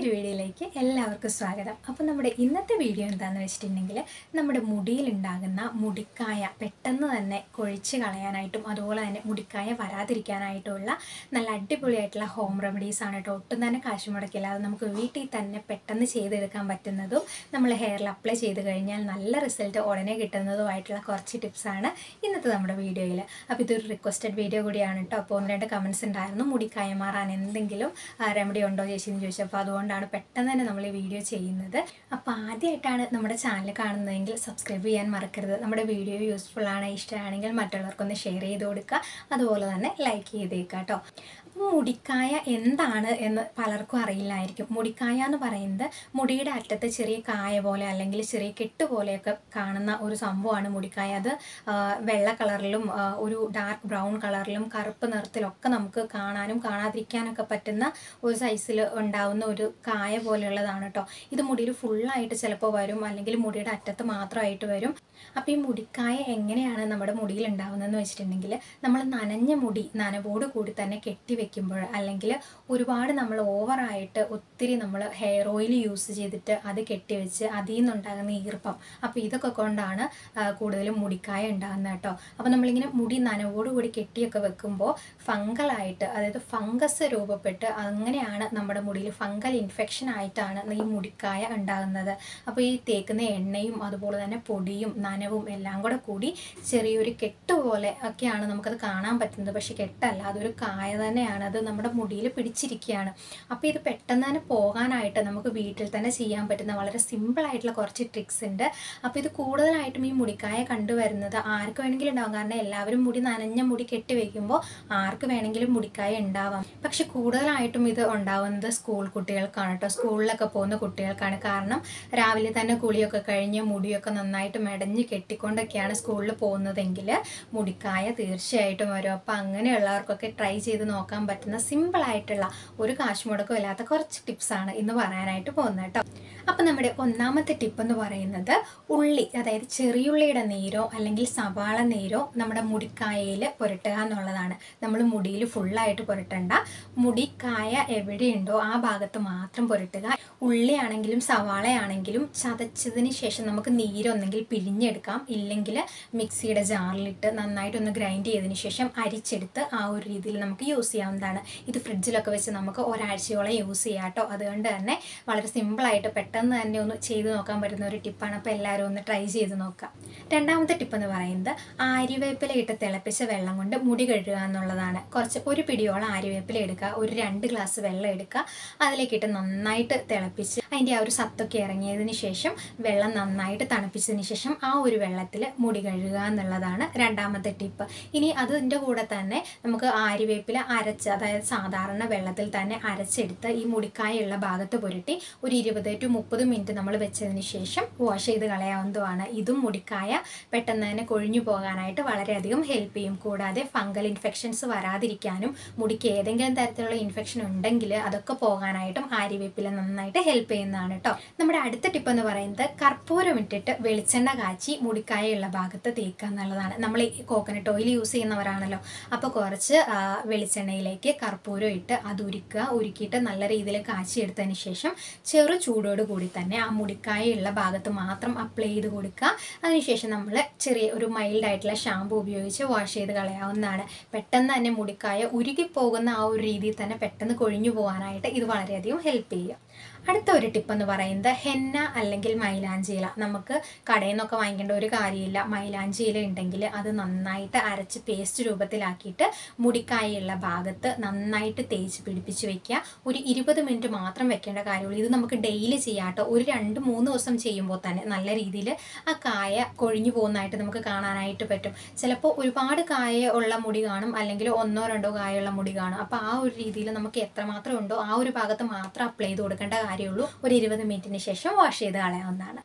പുതിയൊരു വീഡിയോയിലേക്ക് എല്ലാവർക്കും സ്വാഗതം അപ്പോൾ നമ്മുടെ ഇന്നത്തെ വീഡിയോ എന്താണെന്ന് വെച്ചിട്ടുണ്ടെങ്കിൽ നമ്മുടെ മുടിയിലുണ്ടാകുന്ന മുടിക്കായ പെട്ടെന്ന് തന്നെ കൊഴിച്ച് കളയാനായിട്ടും അതുപോലെ തന്നെ മുടിക്കായ വരാതിരിക്കാനായിട്ടുള്ള നല്ല അടിപൊളിയായിട്ടുള്ള ഹോം റെമഡീസ് ആണ് കേട്ടോ ഒട്ടും തന്നെ കാശ് മുടക്കില്ലാതെ നമുക്ക് വീട്ടിൽ തന്നെ പെട്ടെന്ന് ചെയ്തെടുക്കാൻ പറ്റുന്നതും നമ്മൾ ഹെയറിൽ അപ്ലൈ ചെയ്ത് കഴിഞ്ഞാൽ നല്ല റിസൾട്ട് ഉടനെ കിട്ടുന്നതുമായിട്ടുള്ള കുറച്ച് ടിപ്സാണ് ഇന്നത്തെ നമ്മുടെ വീഡിയോയിൽ അപ്പോൾ ഇതൊരു റിക്വസ്റ്റഡ് വീഡിയോ കൂടിയാണ് കേട്ടോ അപ്പോൾ ഒന്ന് രണ്ട് കമൻസ് ഉണ്ടായിരുന്നു മുടിക്കായ മാറാൻ എന്തെങ്കിലും റെമഡി ഉണ്ടോ ചേച്ചി എന്ന് ചോദിച്ചു അപ്പോൾ അതുകൊണ്ടാണ് പെട്ടെന്ന് തന്നെ നമ്മൾ ഈ വീഡിയോ ചെയ്യുന്നത് അപ്പോൾ ആദ്യമായിട്ടാണ് നമ്മുടെ ചാനൽ കാണുന്നതെങ്കിൽ സബ്സ്ക്രൈബ് ചെയ്യാൻ മറക്കരുത് നമ്മുടെ വീഡിയോ യൂസ്ഫുൾ ആണ് ഇഷ്ടമാണെങ്കിൽ മറ്റുള്ളവർക്കൊന്ന് ഷെയർ ചെയ്ത് കൊടുക്കുക അതുപോലെ തന്നെ ലൈക്ക് ചെയ്തേക്കുക കേട്ടോ അപ്പോൾ മുടിക്കായ എന്താണ് എന്ന് പലർക്കും അറിയില്ലായിരിക്കും മുടിക്കായ എന്ന് പറയുന്നത് മുടിയുടെ അറ്റത്ത് ചെറിയ കായ പോലെ അല്ലെങ്കിൽ ചെറിയ കെട്ട് പോലെയൊക്കെ കാണുന്ന ഒരു സംഭവമാണ് മുടിക്കായ അത് ആ, വെള്ള കളറിലും ആ, ഒരു ഡാർക്ക് ബ്രൗൺ കളറിലും കറുപ്പ് നിറത്തിലൊക്കെ നമുക്ക് കാണാനും കാണാതിരിക്കാനൊക്കെ പറ്റുന്ന ഒരു സൈസിൽ ഉണ്ടാവുന്ന ഒരു കായ പോലെയുള്ളതാണ് കേട്ടോ ഇത് മുടിയിൽ ഫുള്ളായിട്ട് ചിലപ്പോൾ വരും അല്ലെങ്കിൽ മുടിയുടെ അറ്റത്ത് മാത്രമായിട്ട് വരും അപ്പോൾ ഈ മുടിക്കായ എങ്ങനെയാണ് നമ്മുടെ മുടിയിൽ ഉണ്ടാവുന്നതെന്ന് വെച്ചിട്ടുണ്ടെങ്കിൽ നമ്മൾ നനഞ്ഞ മുടി നനവോട് കൂടി തന്നെ കെട്ടി വെക്കുമ്പോൾ അല്ലെങ്കിൽ ഒരുപാട് നമ്മൾ ഓവറായിട്ട് ഒത്തിരി നമ്മൾ ഹെയർ ഓയിൽ യൂസ് ചെയ്തിട്ട് അത് കെട്ടിവെച്ച് അതിൽ നിന്നുണ്ടാകുന്ന ഈർപ്പം അപ്പോൾ ഇതൊക്കെ കൊണ്ടാണ് ആ, കൂടുതലും മുടിക്കായ ഉണ്ടാകുന്നത് കേട്ടോ അപ്പോൾ നമ്മളിങ്ങനെ മുടി നനവോട് കൂടി കെട്ടിയൊക്കെ വെക്കുമ്പോൾ ഫംഗലായിട്ട് അതായത് ഫംഗസ് രൂപപ്പെട്ട് അങ്ങനെയാണ് നമ്മുടെ മുടിയിൽ ഫംഗൽ ഇൻഫെക്ഷൻ ആയിട്ടാണ് ഈ മുടിക്കായ ഉണ്ടാകുന്നത് അപ്പോൾ ഈ തേക്കുന്ന എണ്ണയും അതുപോലെ തന്നെ പൊടിയും നനവും എല്ലാം കൂടെ കൂടി ചെറിയൊരു കെട്ട് പോലെ ഒക്കെയാണ് നമുക്കത് കാണാൻ പറ്റുന്നത് പക്ഷെ കെട്ടല്ല അതൊരു കായ തന്നെയാണ് അത് നമ്മുടെ മുടിയിൽ പിടിച്ചിരിക്കുകയാണ് അപ്പോൾ ഇത് പെട്ടെന്ന് തന്നെ പോകാനായിട്ട് നമുക്ക് വീട്ടിൽ തന്നെ ചെയ്യാൻ പറ്റുന്ന വളരെ സിമ്പിൾ ആയിട്ടുള്ള കുറച്ച് ട്രിക്സ് ഉണ്ട് അപ്പോൾ ഇത് കൂടുതലായിട്ടും ഈ മുടിക്കായ കണ്ടുവരുന്നത് ആർക്ക് വേണമെങ്കിലും ഉണ്ടാവും കാരണം എല്ലാവരും മുടി നനഞ്ഞ മുടി കെട്ടി വയ്ക്കുമ്പോൾ ആർക്ക് വേണമെങ്കിലും മുടിക്കായ ഉണ്ടാവാം പക്ഷെ കൂടുതലായിട്ടും ഇത് ഉണ്ടാവുന്നത് സ്കൂൾ കുട്ടികൾക്കാണ് കേട്ടോ സ്കൂളിലൊക്കെ പോകുന്ന കുട്ടികൾക്കാണ് കാരണം രാവിലെ തന്നെ കുളിയൊക്കെ കഴിഞ്ഞ് മുടിയൊക്കെ നന്നായിട്ട് മെടഞ്ഞ് കെട്ടിക്കൊണ്ടൊക്കെയാണ് സ്കൂളിൽ പോകുന്നതെങ്കിൽ മുടിക്കായ തീർച്ചയായിട്ടും വരും അപ്പോൾ അങ്ങനെയുള്ളവർക്കൊക്കെ ട്രൈ ചെയ്ത് നോക്കാൻ പറ്റുന്ന സിമ്പിൾ ആയിട്ടുള്ള ഒരു കാശ് മുടക്കം ഇല്ലാത്ത കുറച്ച് ടിപ്സാണ് ഇന്ന് പറയാനായിട്ട് പോകുന്നത് കേട്ടോ അപ്പോൾ നമ്മുടെ ഒന്നാമത്തെ ടിപ്പ് എന്ന് പറയുന്നത് ഉള്ളി അതായത് ചെറിയുള്ളിയുടെ നീരോ അല്ലെങ്കിൽ സവാള നീരോ നമ്മുടെ മുടിക്കായയിൽ പുരട്ടുക എന്നുള്ളതാണ് നമ്മൾ മുടിയിൽ ഫുള്ളായിട്ട് പുരട്ടണ്ട മുടിക്കായ എവിടെയുണ്ടോ ആ ഭാഗത്ത് മാത്രം പുരട്ടുക ഉള്ളിയാണെങ്കിലും സവാളയാണെങ്കിലും ചതച്ചതിന് ശേഷം നമുക്ക് നീരൊന്നെങ്കിൽ പിഴിഞ്ഞെടുക്കാം ഇല്ലെങ്കിൽ മിക്സിയുടെ ജാറിലിട്ട് നന്നായിട്ടൊന്ന് ഗ്രൈൻഡ് ചെയ്തതിന് ശേഷം അരിച്ചെടുത്ത് ആ ഒരു രീതിയിൽ നമുക്ക് യൂസ് ചെയ്യാവുന്നതാണ് ഇത് ഫ്രിഡ്ജിലൊക്കെ വെച്ച് നമുക്ക് ഒരാഴ്ചയോളം യൂസ് ചെയ്യാം കേട്ടോ അതുകൊണ്ട് തന്നെ വളരെ സിമ്പിളായിട്ട് പെട്ടെന്ന് തന്നെ ഒന്ന് ചെയ്ത് നോക്കാൻ പറ്റുന്ന ഒരു ടിപ്പാണ് അപ്പോൾ എല്ലാവരും ഒന്ന് ട്രൈ ചെയ്ത് നോക്കാം രണ്ടാമത്തെ ടിപ്പ് എന്ന് പറയുന്നത് ആര്യവേപ്പില ഇട്ട് തിളപ്പിച്ച വെള്ളം കൊണ്ട് മുടി കഴുകുക എന്നുള്ളതാണ് കുറച്ച് ഒരു പിടിയോളം ആര്യവേപ്പില എടുക്കുക ഒരു രണ്ട് ഗ്ലാസ് വെള്ളം എടുക്കുക അതിലേക്കിട്ട് നന്നായിട്ട് തിളപ്പിച്ച് അതിൻ്റെ ആ ഒരു സത്തൊക്കെ ഇറങ്ങിയതിന് ശേഷം വെള്ളം നന്നായിട്ട് തണുപ്പിച്ചതിന് ശേഷം ആ ഒരു വെള്ളത്തിൽ മുടി കഴുകുക എന്നുള്ളതാണ് രണ്ടാമത്തെ ടിപ്പ് ഇനി അതിൻ്റെ കൂടെ തന്നെ നമുക്ക് ആര്യവേപ്പില അരച്ച് അതായത് സാധാരണ വെള്ളത്തിൽ തന്നെ അരച്ചെടുത്ത് ഈ മുടിക്കായുള്ള ഭാഗത്ത് പുരട്ടി ഒരു ഇരുപത് ടു മുപ്പത് മിനിറ്റ് നമ്മൾ വെച്ചതിന് ശേഷം വാഷ് ചെയ്ത് കളയാവുന്നതുമാണ് ഇതും മുടിക്കായ പെട്ടെന്ന് തന്നെ കൊഴിഞ്ഞു പോകാനായിട്ട് വളരെയധികം ഹെൽപ്പ് ചെയ്യും കൂടാതെ ഫംഗൽ ഇൻഫെക്ഷൻസ് വരാതിരിക്കാനും മുടിക്ക് ഏതെങ്കിലും തരത്തിലുള്ള ഇൻഫെക്ഷൻ ഉണ്ടെങ്കിൽ അതൊക്കെ പോകാനായിട്ടും ആര്യവേപ്പില നന്നായിട്ട് ഹെൽപ്പ് ചെയ്യുന്നതാണ് കേട്ടോ നമ്മുടെ അടുത്ത ടിപ്പ് എന്ന് പറയുന്നത് കർപ്പൂരം ഇട്ടിട്ട് വെളിച്ചെണ്ണ കാച്ചി മുടിക്കായുള്ള ഭാഗത്ത് തേക്കുക എന്നുള്ളതാണ് നമ്മൾ ഈ കോക്കനട്ട് ഓയിൽ യൂസ് ചെയ്യുന്നവരാണല്ലോ അപ്പോൾ കുറച്ച് ആ, വെളിച്ചെണ്ണയിലേക്ക് കർപ്പൂരം ഇട്ട് അത് ഉരുക്കുക ഉരുക്കിയിട്ട് നല്ല രീതിയിൽ കാച്ചിയെടുത്തതിന് ശേഷം ചെറു ചൂടോട് കൂടി തന്നെ ആ മുടിക്കായുള്ള ഭാഗത്ത് മാത്രം അപ്ലൈ ചെയ്ത് കൊടുക്കുക അതിനുശേഷം നമ്മൾ ചെറിയ ഒരു മൈൽഡ് ആയിട്ടുള്ള ഷാമ്പു ഉപയോഗിച്ച് വാഷ് ചെയ്ത് കളയാവുന്നതാണ് പെട്ടെന്ന് തന്നെ മുടിക്കായ ഉരുകിപ്പോകുന്ന ആ ഒരു രീതിയിൽ തന്നെ പെട്ടെന്ന് കൊഴിഞ്ഞു പോകാനായിട്ട് ഇത് വളരെയധികം ഹെൽപ്പ് ചെയ്യും അടുത്ത ഒരു ടിപ്പ് എന്ന് പറയുന്നത് ഹെന്ന അല്ലെങ്കിൽ മൈലാഞ്ചിയില നമുക്ക് കടയിൽ നിന്നൊക്കെ വാങ്ങിക്കേണ്ട ഒരു കാര്യമില്ല മൈലാഞ്ചിയില ഉണ്ടെങ്കിൽ അത് നന്നായിട്ട് അരച്ച് പേസ്റ്റ് രൂപത്തിലാക്കിയിട്ട് മുടിക്കായുള്ള ഭാഗത്ത് നന്നായിട്ട് തേച്ച് പിടിപ്പിച്ച് വെക്കുക ഒരു ഇരുപത് മിനിറ്റ് മാത്രം വെക്കേണ്ട കാര്യമുള്ളൂ ഇത് നമുക്ക് ഡെയിലി ചെയ്യാം കേട്ടോ ഒരു രണ്ട് മൂന്ന് ദിവസം ചെയ്യുമ്പോൾ തന്നെ നല്ല രീതിയിൽ ആ കായ കൊഴിഞ്ഞു പോകുന്നതായിട്ട് നമുക്ക് കാണാനായിട്ട് പറ്റും ചിലപ്പോൾ ഒരുപാട് കായ ഉള്ള മുടി കാണും അല്ലെങ്കിൽ ഒന്നോ രണ്ടോ കായുള്ള മുടി കാണും അപ്പോൾ ആ ഒരു രീതിയിൽ നമുക്ക് എത്രമാത്രം ഉണ്ടോ ആ ഒരു ഭാഗത്ത് മാത്രം അപ്ലൈ ചെയ്ത് കൊടുക്കേണ്ട കാര്യമുള്ളൂ ഒരു ഇരുപത് മിനിറ്റിന് ശേഷം വാഷ് ചെയ്ത് കളയാവുന്നതാണ്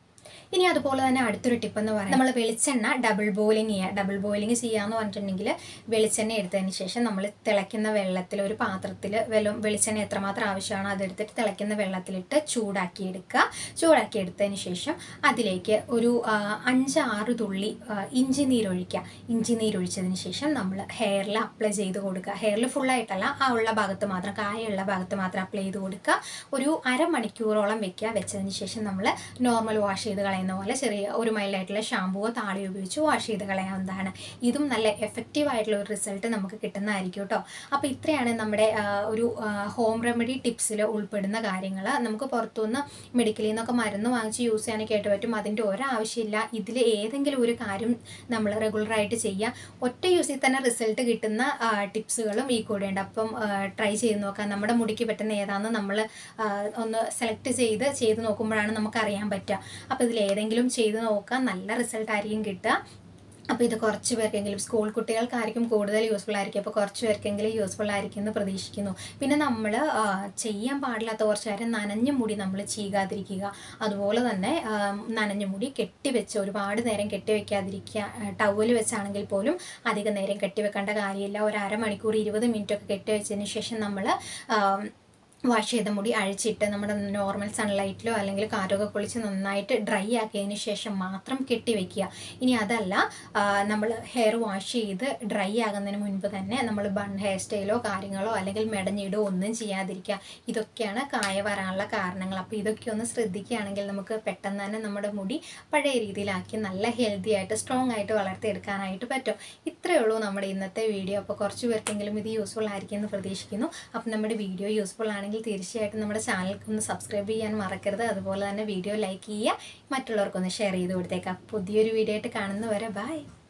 ഇനി അതുപോലെ തന്നെ അടുത്തൊരു ടിപ്പ് എന്ന് പറയുന്നത് നമ്മൾ വെളിച്ചെണ്ണ ഡബിൾ ബോയിലിംഗ് ചെയ്യുക ഡബിൾ ബോയിലിംഗ് ചെയ്യാന്ന് പറഞ്ഞിട്ടുണ്ടെങ്കിൽ വെളിച്ചെണ്ണ എടുത്തതിന് ശേഷം നമ്മൾ തിളയ്ക്കുന്ന വെള്ളത്തിൽ ഒരു പാത്രത്തിൽ വെള്ളം വെളിച്ചെണ്ണ എത്രമാത്രം ആവശ്യമാണോ അതെടുത്തിട്ട് തിളയ്ക്കുന്ന വെള്ളത്തിലിട്ട് ചൂടാക്കി എടുക്കുക ചൂടാക്കി എടുത്തതിന് ശേഷം അതിലേക്ക് ഒരു ആ, അഞ്ച് ആറ് തുള്ളി ആ, ഇഞ്ചി നീരൊഴിക്കുക ഇഞ്ചി നീരൊഴിച്ചതിന് ശേഷം നമ്മൾ ഹെയറിൽ അപ്ലൈ ചെയ്ത് കൊടുക്കുക ഹെയറിൽ ഫുള്ളായിട്ടല്ല ആ ഉള്ള ഭാഗത്ത് മാത്രം കായുള്ള ഭാഗത്ത് മാത്രം അപ്ലൈ ചെയ്ത് കൊടുക്കുക ഒരു അരമണിക്കൂറോളം വെക്കുക വെച്ചതിന് ശേഷം നമ്മൾ നോർമൽ വാഷ് ചെയ്ത് കളയുന്ന പോലെ ചെറിയ ഒരു മൈൽഡായിട്ടുള്ള ഷാമ്പുവോ താളിയോ ഉപയോഗിച്ച് വാഷ് ചെയ്ത് കളയാവുന്നതാണ് ഇതും നല്ല എഫക്റ്റീവ് ആയിട്ടുള്ള ഒരു റിസൾട്ട് നമുക്ക് കിട്ടുന്നതായിരിക്കും കേട്ടോ അപ്പോൾ ഇത്രയാണ് നമ്മുടെ ആ, ഒരു ഹോം റെമഡി ടിപ്സിൽ ഉൾപ്പെടുന്ന കാര്യങ്ങൾ നമുക്ക് പുറത്തുനിന്ന് മെഡിക്കലിൽ നിന്നൊക്കെ മരുന്ന് വാങ്ങിച്ച് യൂസ് ചെയ്യാനൊക്കെ ആയിട്ട് പറ്റും അതിൻ്റെ ഒരാവശ്യമില്ല ഇതിൽ ഏതെങ്കിലും ഒരു കാര്യം നമ്മൾ റെഗുലറായിട്ട് ചെയ്യുക ഒറ്റ യൂസിൽ തന്നെ റിസൾട്ട് കിട്ടുന്ന ടിപ്സുകളും ഈ കൂടെ ഉണ്ട് അപ്പം ട്രൈ ചെയ്ത് നോക്കാം നമ്മുടെ മുടിക്ക് പറ്റുന്ന ഏതാണെന്ന് നമ്മൾ ഒന്ന് സെലക്ട് ചെയ്ത് ചെയ്ത് നോക്കുമ്പോഴാണ് നമുക്ക് അറിയാൻ പറ്റുക അപ്പോൾ ഇതിൽ ഏതെങ്കിലും ചെയ്ത് നോക്കാം നല്ല റിസൾട്ട് ആയിരിക്കും കിട്ടുക അപ്പോൾ ഇത് കുറച്ച് പേർക്കെങ്കിലും സ്കൂൾ കുട്ടികൾക്കായിരിക്കും കൂടുതൽ യൂസ്ഫുൾ ആയിരിക്കും അപ്പോൾ കുറച്ച് പേർക്കെങ്കിലും യൂസ്ഫുൾ ആയിരിക്കും എന്ന് പ്രതീക്ഷിക്കുന്നു പിന്നെ നമ്മൾ ചെയ്യാൻ പാടില്ലാത്ത കുറച്ച് കാര്യം നനഞ്ഞ മുടി നമ്മൾ ചീകാതിരിക്കുക അതുപോലെ തന്നെ ആ, നനഞ്ഞ മുടി കെട്ടിവെച്ച് ഒരുപാട് നേരം കെട്ടിവെക്കാതിരിക്കുക ടവൽ വെച്ചാണെങ്കിൽ പോലും അധികം നേരം കെട്ടിവെക്കേണ്ട കാര്യമില്ല ഒരു അരമണിക്കൂർ ഇരുപത് മിനിറ്റ് ഒക്കെ കെട്ടിവെച്ചതിന് ശേഷം നമ്മൾ വാഷ് ചെയ്ത മുടി അഴിച്ചിട്ട് നമ്മുടെ നോർമൽ സൺലൈറ്റിലോ അല്ലെങ്കിൽ കാറ്റൊക്കെ കുളിച്ച് നന്നായിട്ട് ഡ്രൈ ആക്കിയതിന് ശേഷം മാത്രം കെട്ടി വെക്കുക ഇനി അതല്ല നമ്മൾ ഹെയർ വാഷ് ചെയ്ത് ഡ്രൈ ആകുന്നതിന് മുൻപ് തന്നെ നമ്മൾ ബൺ ഹെയർ സ്റ്റൈലോ കാര്യങ്ങളോ അല്ലെങ്കിൽ മെടഞ്ഞിടോ ഒന്നും ചെയ്യാതിരിക്കുക ഇതൊക്കെയാണ് കായ വരാനുള്ള കാരണങ്ങൾ അപ്പോൾ ഇതൊക്കെ ഒന്ന് ശ്രദ്ധിക്കുകയാണെങ്കിൽ നമുക്ക് പെട്ടെന്ന് തന്നെ നമ്മുടെ മുടി പഴയ രീതിയിലാക്കി നല്ല ഹെൽത്തി ആയിട്ട് സ്ട്രോങ് ആയിട്ട് വളർത്തിയെടുക്കാനായിട്ട് പറ്റും ഇത്രയേ ഉള്ളൂ നമ്മുടെ ഇന്നത്തെ വീഡിയോ അപ്പോൾ കുറച്ച് പേർക്കെങ്കിലും ഇത് യൂസ്ഫുൾ ആയിരിക്കും എന്ന് പ്രതീക്ഷിക്കുന്നു അപ്പോൾ നമ്മുടെ വീഡിയോ യൂസ്ഫുൾ ആണെങ്കിൽ തീർച്ചയായിട്ടും നമ്മുടെ ചാനൽ ഒന്ന് സബ്സ്ക്രൈബ് ചെയ്യാൻ മറക്കരുത് അതുപോലെ തന്നെ വീഡിയോ ലൈക്ക് ചെയ്യുക മറ്റുള്ളവർക്കൊന്ന് ഷെയർ ചെയ്ത് കൊടുത്തേക്കാം പുതിയൊരു വീഡിയോ ആയിട്ട് കാണുന്നവരെ ബൈ